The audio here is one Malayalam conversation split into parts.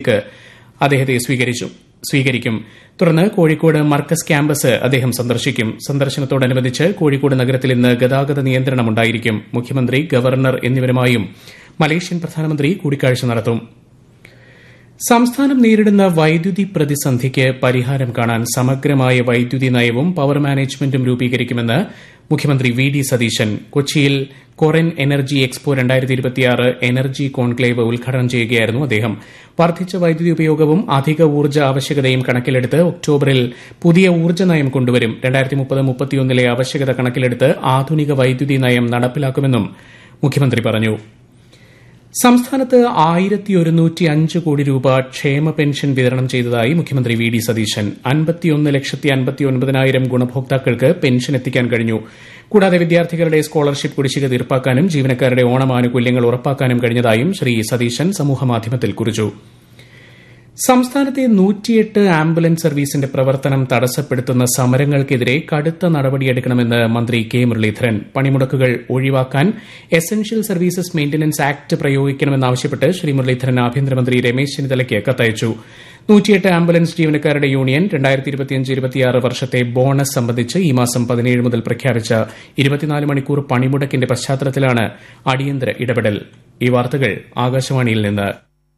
വിമാനത്താവളത്തിലേക്ക് അദ്ദേഹത്തെ സ്വീകരിക്കും തുടർന്ന് കോഴിക്കോട് മർക്കസ് ക്യാമ്പസ് അദ്ദേഹം സന്ദർശിക്കും സന്ദർശനത്തോടനുബന്ധിച്ച് കോഴിക്കോട് നഗരത്തിൽ ഇന്ന് ഗതാഗത നിയന്ത്രണമുണ്ടായിരിക്കും മുഖ്യമന്ത്രി ഗവർണർ എന്നിവരുമായും മലേഷ്യൻ പ്രധാനമന്ത്രി കൂടിക്കാഴ്ച നടത്തും സംസ്ഥാനം നേരിടുന്ന വൈദ്യുതി പ്രതിസന്ധിക്ക് പരിഹാരം കാണാൻ സമഗ്രമായ വൈദ്യുതി നയവും പവർ മാനേജ്മെന്റും രൂപീകരിക്കുമെന്ന് മുഖ്യമന്ത്രി വി ഡി സതീശൻ കൊച്ചിയിൽ കൊറൻ എനർജി എക്സ്പോ എനർജി കോൺക്ലേവ് ഉദ്ഘാടനം ചെയ്യുകയായിരുന്നു അദ്ദേഹം വർദ്ധിച്ച വൈദ്യുതി ഉപയോഗവും അധിക ഊർജ്ജ ആവശ്യകതയും കണക്കിലെടുത്ത് ഒക്ടോബറിൽ പുതിയ ഊർജ്ജ നയം കൊണ്ടുവരും ലെ ആവശ്യകത കണക്കിലെടുത്ത് ആധുനിക വൈദ്യുതി നയം നടപ്പിലാക്കുമെന്നും മുഖ്യമന്ത്രി പറഞ്ഞു സംസ്ഥാനത്ത് ആയിരത്തി ഒരുന്നൂറ്റി അഞ്ച് കോടി രൂപ ക്ഷേമ പെൻഷൻ വിതരണം ചെയ്തതായി മുഖ്യമന്ത്രി വി ഡി സതീശൻ അൻപത്തിയൊന്ന് ലക്ഷത്തി അൻപത്തിയൊൻപതിനായിരം ഗുണഭോക്താക്കൾക്ക് പെൻഷൻ എത്തിക്കാൻ കഴിഞ്ഞു കൂടാതെ വിദ്യാർത്ഥികളുടെ സ്കോളർഷിപ്പ് കുടിശ്ശിക തീർപ്പാക്കാനും ജീവനക്കാരുടെ ഓണം ആനുകൂല്യങ്ങൾ ഉറപ്പാക്കാനും കഴിഞ്ഞതായും ശ്രീ സതീശൻ സമൂഹമാധ്യമത്തിൽ കുറിച്ചു സംസ്ഥാനത്തെ നൂറ്റിയെട്ട് ആംബുലൻസ് സർവീസിന്റെ പ്രവർത്തനം തടസ്സപ്പെടുത്തുന്ന സമരങ്ങൾക്കെതിരെ കടുത്ത നടപടിയെടുക്കണമെന്ന് മന്ത്രി കെ മുരളീധരൻ പണിമുടക്കുകൾ ഒഴിവാക്കാൻ എസൻഷ്യൽ സർവീസസ് മെയിന്റനൻസ് ആക്ട് പ്രയോഗിക്കണമെന്നാവശ്യപ്പെട്ട് ശ്രീ മുരളീധരൻ ആഭ്യന്തരമന്ത്രി രമേശ് ചെന്നിത്തലയ്ക്ക് കത്തയച്ചു നൂറ്റിയെട്ട് ആംബുലൻസ് ജീവനക്കാരുടെ യൂണിയൻ വർഷത്തെ ബോണസ് സംബന്ധിച്ച് ഈ മാസം പതിനേഴ് മുതൽ പ്രഖ്യാപിച്ച ഇരുപത്തിനാല് മണിക്കൂർ പണിമുടക്കിന്റെ പശ്ചാത്തലത്തിലാണ് അടിയന്തര ഇടപെടൽ ഈ വാർത്തകൾ ആകാശവാണിയിൽ നിന്ന്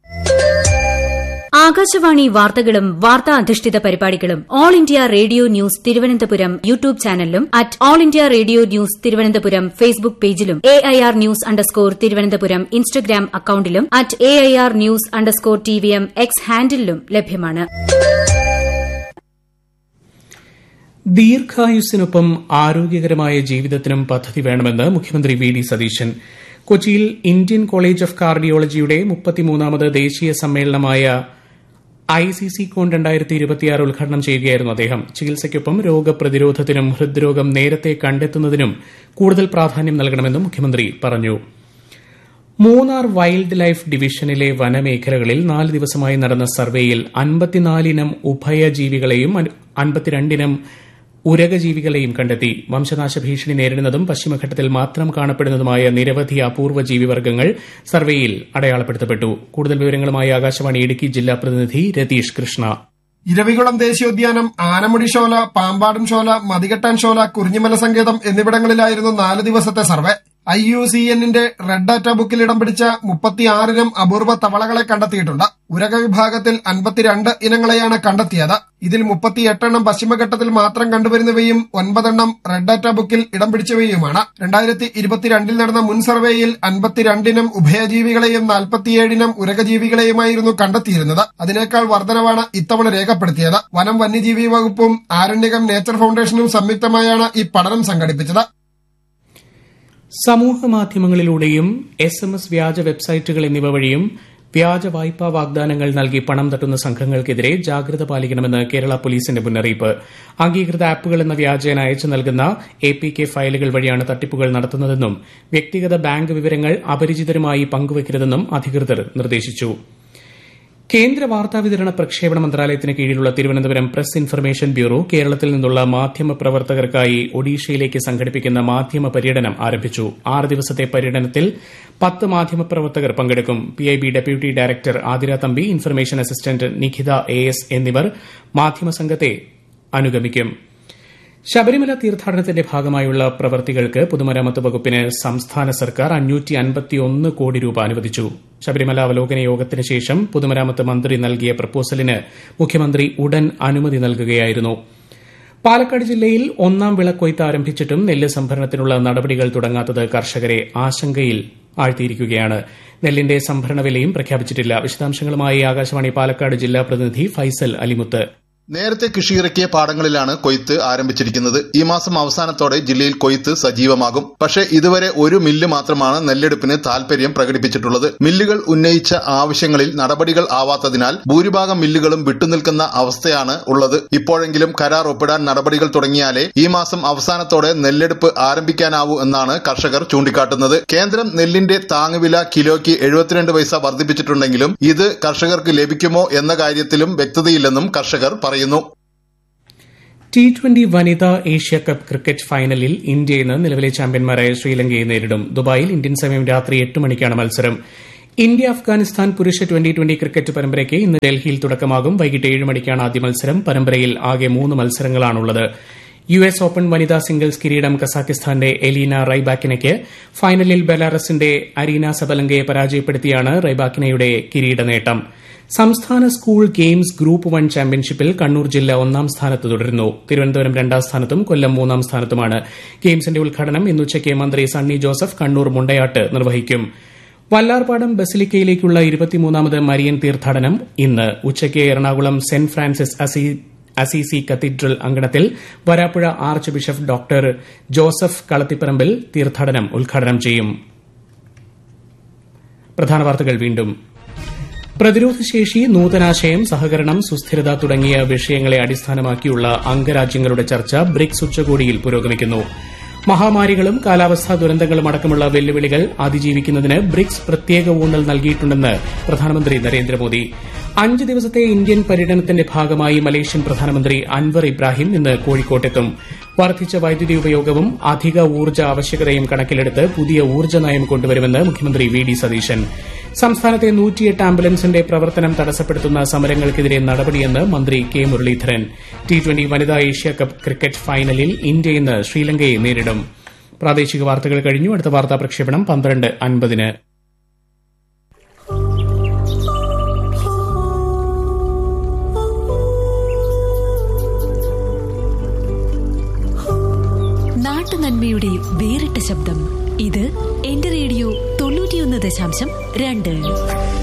ആകാശവാണി വാർത്തകളും വാർത്താ അധിഷ്ഠിത പരിപാടികളും all India radio news Thiruvananthapuram YouTube ചാനലിലും at all India radio news Thiruvananthapuram Facebook പേജിലും A I R news underscore Thiruvananthapuram Instagram അക്കൌണ്ടിലും at A I R news underscore T V M X ഹാൻഡിലും ലഭ്യമാണ് ദീർഘായുസ്സിനൊപ്പം ആരോഗ്യകരമായ ജീവിതത്തിനും പദ്ധതി വേണമെന്ന് മുഖ്യമന്ത്രി വി ഡി സതീശൻ കൊച്ചിയിൽ ഇന്ത്യൻ കോളേജ് ഓഫ് കാർഡിയോളജിയുടെ മുപ്പത്തിമൂന്നാമത് ദേശീയ സമ്മേളനമായ ഐ സി സി കോൺ രണ്ടായിരത്തി ഇരുപത്തിയാറ് ഉദ്ഘാടനം ചെയ്യുകയായിരുന്നു അദ്ദേഹം ചികിത്സയ്ക്കൊപ്പം രോഗപ്രതിരോധത്തിനും ഹൃദ്രോഗം നേരത്തെ കണ്ടെത്തുന്നതിനും കൂടുതൽ പ്രാധാന്യം നൽകണമെന്നും മുഖ്യമന്ത്രി പറഞ്ഞു മൂന്നാർ വൈൽഡ് ലൈഫ് ഡിവിഷനിലെ വനമേഖലകളിൽ നാല് ദിവസമായി നടന്ന സർവേയിൽ അൻപത്തിനാലിനം ഉഭയജീവികളെയും അൻപത്തിരണ്ടിനം ഉരകജീവികളെയും കണ്ടെത്തി വംശനാശ ഭീഷണി നേരിടുന്നതും പശ്ചിമഘട്ടത്തിൽ മാത്രം കാണപ്പെടുന്നതുമായ നിരവധി അപൂർവ ജീവിവർഗ്ഗങ്ങൾ സർവേയിൽ അടയാളപ്പെടുത്തപ്പെട്ടു കൂടുതൽ വിവരങ്ങളുമായി ആകാശവാണി ഇടുക്കി ജില്ലാ പ്രതിനിധി രതീഷ് കൃഷ്ണ ഇരവികുളം ദേശീയോദ്യാനം ആനമുടി ഷോല പാമ്പാടൻ ഷോല മതികെട്ടാൻ ഷോല കുറിഞ്ഞിമല സങ്കേതം എന്നിവിടങ്ങളിലായിരുന്നു നാല് ദിവസത്തെ സർവേ ഐ യു സി എന്നിന്റെ റെഡ് ഡാറ്റ ബുക്കിൽ ഇടം പിടിച്ച മുപ്പത്തിയാറിനം അപൂർവ തവളകളെ കണ്ടെത്തിയിട്ടുണ്ട് ഉരക വിഭാഗത്തിൽ അൻപത്തിരണ്ട് ഇനങ്ങളെയാണ് കണ്ടെത്തിയത് ഇതിൽ മുപ്പത്തിയെട്ടെണ്ണം പശ്ചിമഘട്ടത്തിൽ മാത്രം കണ്ടുവരുന്നവയും ഒൻപതെണ്ണം റെഡ് ഡാറ്റ ബുക്കിൽ ഇടം പിടിച്ചവയുമാണ് രണ്ടായിരത്തി ഇരുപത്തിരണ്ടിൽ നടന്ന മുൻ സർവേയിൽ അൻപത്തിരണ്ടിനം ഉഭയജീവികളെയും നാൽപ്പത്തിയേഴിനം ഉരകജീവികളെയുമായിരുന്നു കണ്ടെത്തിയിരുന്നത് അതിനേക്കാൾ വർധനവാണ് ഇത്തവണ രേഖപ്പെടുത്തിയത് വനം വന്യജീവി വകുപ്പും ആരണ്യകം നേച്ചർ ഫൌണ്ടേഷനും സംയുക്തമായാണ് ഈ പഠനം സംഘടിപ്പിച്ചത് സമൂഹമാധ്യമങ്ങളിലൂടെയും എസ് എം എസ് വ്യാജ വെബ്സൈറ്റുകൾ എന്നിവ വഴിയും വ്യാജ വായ്പാ വാഗ്ദാനങ്ങൾ നൽകി പണം തട്ടുന്ന സംഘങ്ങൾക്കെതിരെ ജാഗ്രത പാലിക്കണമെന്ന് കേരള പോലീസിന്റെ മുന്നറിയിപ്പ് അംഗീകൃത ആപ്പുകൾ എന്ന വ്യാജേന അയച്ചു നൽകുന്ന എ പി കെ ഫയലുകൾ വഴിയാണ് തട്ടിപ്പുകൾ നടത്തുന്നതെന്നും വ്യക്തിഗത ബാങ്ക് വിവരങ്ങൾ അപരിചിതരുമായി പങ്കുവയ്ക്കരുതെന്നും അധികൃതർ നിർദ്ദേശിച്ചു കേന്ദ്ര വാർത്താവിതരണ പ്രക്ഷേപണ മന്ത്രാലയത്തിന് കീഴിലുള്ള തിരുവനന്തപുരം പ്രസ് ഇൻഫർമേഷൻ ബ്യൂറോ കേരളത്തിൽ നിന്നുള്ള മാധ്യമ പ്രവർത്തകർക്കായി ഒഡീഷയിലേക്ക് സംഘടിപ്പിക്കുന്ന മാധ്യമ പര്യടനം ആരംഭിച്ചു ആറ് ദിവസത്തെ പര്യടനത്തിൽ പത്ത് മാധ്യമ പ്രവർത്തകർ പങ്കെടുക്കും PIB deputy director Athira Thampi information assistant Nikhitha A S എന്നിവർ മാധ്യമ സംഘത്തെ അനുഗമിക്കും ശബരിമല തീർത്ഥാടനത്തിന്റെ ഭാഗമായുള്ള പ്രവൃത്തികൾക്ക് പൊതുമരാമത്ത് വകുപ്പിന് സംസ്ഥാന സർക്കാർ അഞ്ഞൂറ്റി അൻപത്തിയൊന്ന് കോടി രൂപ അനുവദിച്ചു ശബരിമല അവലോകന യോഗത്തിന് ശേഷം പൊതുമരാമത്ത് മന്ത്രി നൽകിയ പ്രപ്പോസലിന് മുഖ്യമന്ത്രി ഉടൻ അനുമതി നൽകുകയായിരുന്നു പാലക്കാട് ജില്ലയിൽ ഒന്നാം വിളക്കൊയ്ത്ത് ആരംഭിച്ചിട്ടും നെല്ല് സംഭരണത്തിനുള്ള നടപടികൾ തുടങ്ങാത്തത് കർഷകരെ ആശങ്കയിൽ ആഴ്ത്തിയിരിക്കുകയാണ് നെല്ലിന്റെ സംഭരണ വിലയും പ്രഖ്യാപിച്ചിട്ടില്ല വിശദാംശങ്ങളുമായി ആകാശവാണി പാലക്കാട് ജില്ലാ പ്രതിനിധി ഫൈസൽ അലിമുത്ത് നേരത്തെ കൃഷിയിറക്കിയ പാടങ്ങളിലാണ് കൊയ്ത്ത് ആരംഭിച്ചിരിക്കുന്നത് ഈ മാസം അവസാനത്തോടെ ജില്ലയിൽ കൊയ്ത്ത് സജീവമാകും പക്ഷേ ഇതുവരെ ഒരു മില്ല് മാത്രമാണ് നെല്ലെടുപ്പിന് താൽപര്യം പ്രകടിപ്പിച്ചിട്ടുള്ളത് മില്ലുകൾ ഉന്നയിച്ച ആവശ്യങ്ങളിൽ നടപടികൾ ആവാത്തതിനാൽ ഭൂരിഭാഗം മില്ലുകളും വിട്ടുനിൽക്കുന്ന അവസ്ഥയാണ് ഉള്ളത് ഇപ്പോഴെങ്കിലും കരാർ ഒപ്പിടാൻ നടപടികൾ തുടങ്ങിയാലേ ഈ മാസം അവസാനത്തോടെ നെല്ലെടുപ്പ് ആരംഭിക്കാനാവൂ എന്നാണ് കർഷകർ ചൂണ്ടിക്കാട്ടുന്നത് കേന്ദ്രം നെല്ലിന്റെ താങ്ങുവില കിലോയ്ക്ക് എഴുപത്തിരണ്ട് പൈസ വർദ്ധിപ്പിച്ചിട്ടുണ്ടെങ്കിലും ഇത് കർഷകർക്ക് ലഭിക്കുമോ എന്ന കാര്യത്തിലും വ്യക്തതയില്ലെന്നും കർഷകർ പറയുന്നു ടി ട്വന്റി വനിതാ ഏഷ്യ കപ്പ് ക്രിക്കറ്റ് ഫൈനലിൽ ഇന്ത്യ ഇന്ന് നിലവിലെ ചാമ്പ്യന്മാരായ ശ്രീലങ്കയെ നേരിടും ദുബായിൽ ഇന്ത്യൻ സമയം രാത്രി എട്ട് മണിക്കാണ് മത്സരം ഇന്ത്യ അഫ്ഗാനിസ്ഥാൻ പുരുഷ ട്വന്റി ട്വന്റി ക്രിക്കറ്റ് പരമ്പരയ്ക്ക് ഇന്ന് ഡൽഹിയിൽ തുടക്കമാകും വൈകിട്ട് ഏഴ് മണിക്കാണ് ആദ്യ മത്സരം പരമ്പരയിൽ ആകെ മൂന്ന് മത്സരങ്ങളാണുള്ളത് യു എസ് ഓപ്പൺ വനിതാ സിംഗിൾസ് കിരീടം കസാഖിസ്ഥാന്റെ എലീന റൈബാക്കിനയ്ക്ക് ഫൈനലിൽ ബെലാറസിന്റെ അരീന സബലങ്കയെ പരാജയപ്പെടുത്തിയാണ് റൈബാക്കിനയുടെ കിരീട നേട്ടം സംസ്ഥാന സ്കൂൾ ഗെയിംസ് ഗ്രൂപ്പ് വൺ ചാമ്പ്യൻഷിപ്പിൽ കണ്ണൂർ ജില്ല ഒന്നാം സ്ഥാനത്ത് തുടരുന്നു തിരുവനന്തപുരം രണ്ടാം സ്ഥാനത്തും കൊല്ലം മൂന്നാം സ്ഥാനത്തുമാണ് ഗെയിംസിന്റെ ഉദ്ഘാടനം ഇന്ന് ഉച്ചയ്ക്ക് മന്ത്രി സണ്ണി ജോസഫ് കണ്ണൂർ മുണ്ടയാട്ട് നിർവഹിക്കും വല്ലാർപാടം ബസിലിക്കയിലേക്കുള്ള ഇരുപത്തിമൂന്നാമത് മരിയൻ തീർത്ഥാടനം ഇന്ന് ഉച്ചയ്ക്ക് Ernakulam saint Francis Assisi cathedral അങ്കണത്തിൽ Varapuzha archbishop doctor Joseph Kalathiparambil തീർത്ഥാടനം ഉദ്ഘാടനം ചെയ്യും പ്രധാന വാർത്തകൾ വീണ്ടും പ്രതിരോധശേഷി നൂതനാശയം സഹകരണം സുസ്ഥിരത തുടങ്ങിയ വിഷയങ്ങളെ അടിസ്ഥാനമാക്കിയുള്ള അംഗരാജ്യങ്ങളുടെ ചർച്ച ബ്രിക്സ് ഉച്ചകോടിയിൽ പുരോഗമിക്കുന്നു മഹാമാരികളും കാലാവസ്ഥാ ദുരന്തങ്ങളും അടക്കമുള്ള വെല്ലുവിളികൾ അതിജീവിക്കുന്നതിന് ബ്രിക്സ് പ്രത്യേക ഊന്നൽ നൽകിയിട്ടുണ്ടെന്ന് പ്രധാനമന്ത്രി നരേന്ദ്രമോദി അഞ്ച് ദിവസത്തെ ഇന്ത്യൻ പര്യടനത്തിന്റെ ഭാഗമായി മലേഷ്യൻ പ്രധാനമന്ത്രി അൻവർ ഇബ്രാഹിം ഇന്ന് കോഴിക്കോട്ടെത്തും വർദ്ധിച്ച വൈദ്യുതി ഉപയോഗവും അധിക ഊർജ്ജ ആവശ്യകതയും കണക്കിലെടുത്ത് പുതിയ ഊർജ്ജ നയം കൊണ്ടുവരുമെന്ന് മുഖ്യമന്ത്രി വി ഡി സതീശൻ സംസ്ഥാനത്തെ നൂറ്റിയെട്ട് ആംബുലൻസിന്റെ പ്രവർത്തനം തടസ്സപ്പെടുത്തുന്ന സമരങ്ങൾക്കെതിരെ നടപടിയെന്ന് മന്ത്രി കെ മുരളീധരൻ ടി ട്വന്റി വനിതാ ഏഷ്യാകപ്പ് ക്രിക്കറ്റ് ഫൈനലിൽ ഇന്ത്യ ഇന്ന് ശ്രീലങ്കയെ നേരിടും പ്രാദേശിക വാർത്തകൾ കഴിഞ്ഞു അടുത്ത വാർത്താ പ്രക്ഷേപണം പന്ത്രണ്ട് അൻപതിന് നാട്ടുനന്മയുടെ വേറിട്ട ശബ്ദം ഇത് എന്റെ റേഡിയോ തൊണ്ണൂറ്റിയൊന്ന് ദശാംശം രണ്ട്